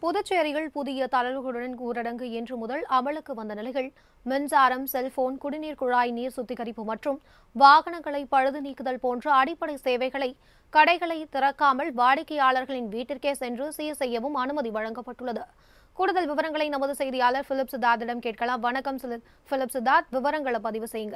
புதுச்சேரியில் புதிய தளர்வுகளுடன் ஊரடங்கு இன்று முதல் அமலுக்கு வந்த நிலையில் மின்சாரம் செல்போன் குடிநீர் குழாய் நீர் சுத்திகரிப்பு மற்றும் வாகனங்களை பழுது நீக்குதல் போன்ற அடிப்படை சேவைகளை கடைகளை திறக்காமல் வாடிக்கையாளர்களின் வீட்டிற்கே சென்று சீர் செய்யவும் அனுமதி வழங்கப்பட்டுள்ளது கூடுதல் விவரங்களை நமது செய்தியாளர் பிலிப் சித்தார்த்திடம் கேட்கலாம் வணக்கம் சில- பிலிப் சித்தார்த் விவரங்களை பதிவு செய்யுங்க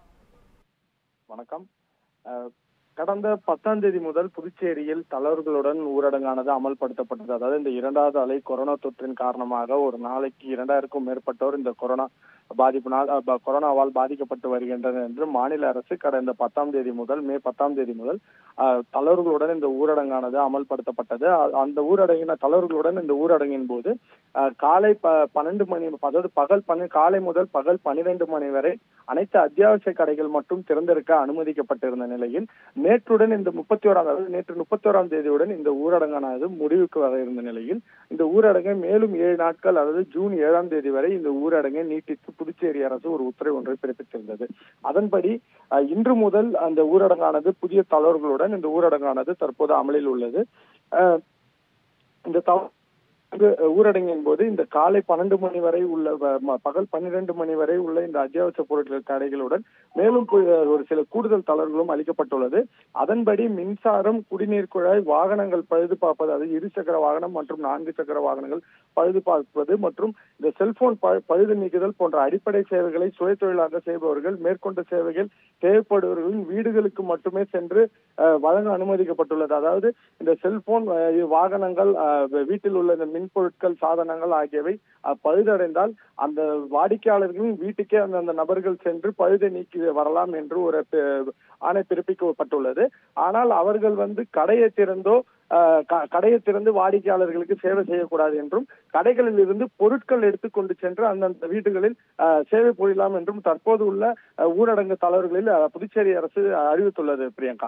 வணக்கம் அஹ், கடந்த பத்தாம் தேதி முதல் புதுச்சேரியில் தளர்வுகளுடன் ஊரடங்கானது அமல்படுத்தப்பட்டது அதாவது இந்த இரண்டாவது அலை கொரோனா தொற்றின் காரணமாக ஒரு நாளைக்கு இரண்டாயிரக்கும் மேற்பட்டோர் இந்த கொரோனா பாதிப்பினால் அஹ், ப- கொரோனாவால் பாதிக்கப்பட்டு வருகின்றனர் என்று மாநில அரசு கடந்த பத்தாம் தேதி முதல் மே பத்தாம் தேதி முதல் அஹ், தளர்வுகளுடன் இந்த ஊரடங்கானது அமல்படுத்தப்பட்டது அ- அந்த ஊரடங்கின தளர்வுகளுடன் இந்த ஊரடங்கின் போது அஹ், காலை ப- பன்னெண்டு மணி அதாவது பகல் பன்னெண்டு காலை முதல் பகல் பன்னிரண்டு மணி வரை அனைத்து அத்தியாவசிய கடைகள் மட்டும் திறந்திருக்க அனுமதிக்கப்பட்டிருந்த நிலையில் நேற்றுடன் இந்த முப்பத்தி ஓராம் அதாவது நேற்று முப்பத்தி ஓராம் தேதியுடன் இந்த ஊரடங்கானது முடிவுக்கு வர இருந்த நிலையில் இந்த ஊரடங்கை மேலும் ஏழு நாட்கள் அதாவது ஜூன் ஏழாம் தேதி வரை இந்த ஊரடங்கை நீட்டித்து புதுச்சேரி அரசு ஒரு உத்தரவு ஒன்றை பிறப்பித்திருந்தது அதன்படி அஹ், இன்று முதல் அந்த ஊரடங்கானது புதிய தளர்வுகளுடன் இந்த ஊரடங்கானது தற்போது அமலில் உள்ளது அஹ், இந்த தள- இந்த ஊரடங்கின் போது இந்த காலை பன்னெண்டு மணி வரை உள்ள வ- ம- பகல் பன்னிரண்டு மணி வரை உள்ள இந்த அத்தியாவசிய பொருட்கள் கடைகளுடன் மேலும் கு- ஒரு சில கூடுதல் தளர்வுகளும் அளிக்கப்பட்டுள்ளது அதன்படி மின்சாரம் குடிநீர் குழாய் வாகனங்கள் பழுது பார்ப்பது அது இருசக்கர வாகனம் மற்றும் நான்கு சக்கர வாகனங்கள் பழுது பார்ப்பது மற்றும் இந்த செல்போன் ப- பழுது நீக்குதல் போன்ற அடிப்படை சேவைகளை சுய தொழிலாக செய்பவர்கள் மேற்கொண்ட சேவைகள் தேவைப்படுபவர்களின் வீடுகளுக்கு மட்டுமே சென்று அஹ், வழங்க அனுமதிக்கப்பட்டுள்ளது அதாவது இந்த செல்போன் அஹ், வாகனங்கள் அஹ், வீட்டில் உள்ள இந்த மின் பொருட்கள் சாதனங்கள் ஆகியவை அஹ், பழுதடைந்தால் அந்த வாடிக்கையாளர்களின் வீட்டுக்கே அந்த அந்த நபர்கள் சென்று பழுதை நீக்கி வரலாம் என்று ஒரு ப- ஆணை பிறப்பிக்கப்பட்டுள்ளது ஆனால் அவர்கள் வந்து கடையை திறந்தோ அஹ், க- கடையை திறந்து வாடிக்கையாளர்களுக்கு சேவை செய்யக்கூடாது என்றும் கடைகளில் இருந்து பொருட்கள் எடுத்துக்கொண்டு சென்று அந்தந்த வீடுகளில் அஹ், சேவை புரியலாம் என்றும் தற்போது உள்ள அஹ், ஊரடங்கு தளர்வுகளில் அஹ், புதுச்சேரி அரசு அறிவித்துள்ளது பிரியங்கா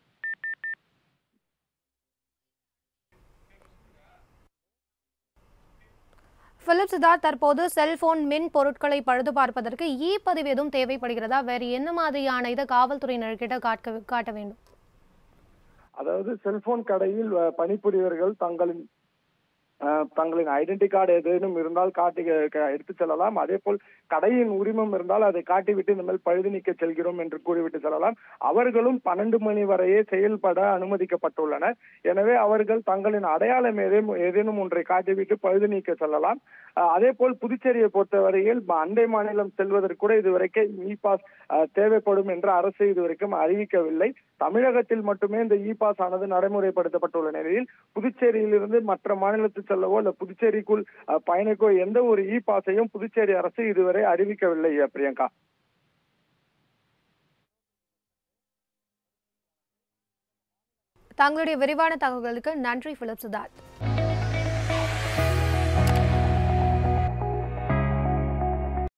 பிலிப் சித்தார்த் தற்போது செல்போன் மின் பொருட்களை பழுது பார்ப்பதற்கு இ பதிவு எதுவும் தேவைப்படுகிறதா வேறு என்ன மாதிரியான இதை காவல்துறையினர்கிட்ட காட்ட காட்ட வேண்டும் அதாவது செல்போன் கடையில் அஹ், பணிபுரியவர்கள் தங்களின் அஹ், தங்களின் ஐடென்டி கார்டு ஏதேனும் இருந்தால் காட்டி க- எடுத்துச் செல்லலாம் அதே போல் கடையின் உரிமம் இருந்தால் அதை காட்டிவிட்டு இந்த மாதிரி பழுது நீக்க செல்கிறோம் என்று கூறிவிட்டு செல்லலாம் அவர்களும் பன்னெண்டு மணி வரையே செயல்பட அனுமதிக்கப்பட்டுள்ளனர் எனவே அவர்கள் தங்களின் அடையாளம் ஏதேனும் ஏதேனும் ஒன்றை காட்டிவிட்டு பழுது நீக்க செல்லலாம் அஹ், அதே போல் புதுச்சேரியை பொறுத்தவரையில் ம- அண்டை மாநிலம் செல்வதற்கு கூட இதுவரைக்கும் இ பாஸ் தேவைப்படும் என்று அரசு இதுவரைக்கும் அறிவிக்கவில்லை தமிழகத்தில் மட்டுமே இந்த இ பாஸ் ஆனது நடைமுறைப்படுத்தப்பட்டுள்ள நிலையில் புதுச்சேரியிலிருந்து மற்ற மாநிலத்துக்கு செல்லவோ இல்ல புதுச்சேரிக்குள் அஹ், பயணிக்கோ எந்த ஒரு இ பாஸையும் புதுச்சேரி அரசு இதுவரை அறிவிக்கவில்லை அஹ், பிரியங்கா தங்களுடைய விரிவான தகவல்களுக்கு நன்றி பிலிப் சித்தார்த்